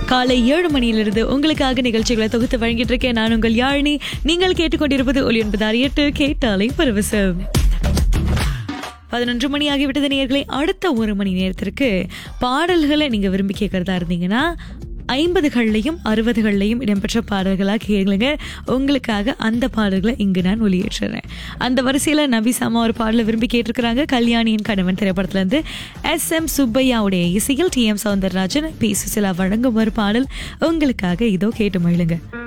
காலை ஏழு மணியிலிருந்து உங்களுக்காக நிகழ்ச்சிகளை தொகுத்து வழங்கிட்டு இருக்கேன் நான் உங்கள் யாழினி நீங்கள் கேட்டுக்கொண்டிருப்பது ஒலி ஒன்பது ஆறு எட்டு கேட்டாலை பரவசம் பதினொன்று மணி ஆகிவிட்டது நேயர்களே அடுத்த ஒரு மணி நேரத்திற்கு பாடல்களை நீங்க விரும்பி கேட்கறதா இருந்தீங்கன்னா ஐம்பதுகள்லையும் அறுபதுகள்லையும் இடம்பெற்ற பாடல்களாக கேளுங்க உங்களுக்காக அந்த பாடல்களை இங்கு நான் ஒளியேற்றுறேன் அந்த வரிசையில் நபிசாமா ஒரு பாடலை விரும்பி கேட்டிருக்கிறாங்க கல்யாணியின் கணவன் திரைப்படத்துல இருந்து எஸ் எம் சுப்பையாவுடைய இசையில் T M Soundararajan P Susheela வழங்கும் ஒரு பாடல் உங்களுக்காக இதோ கேட்டு மகிழுங்க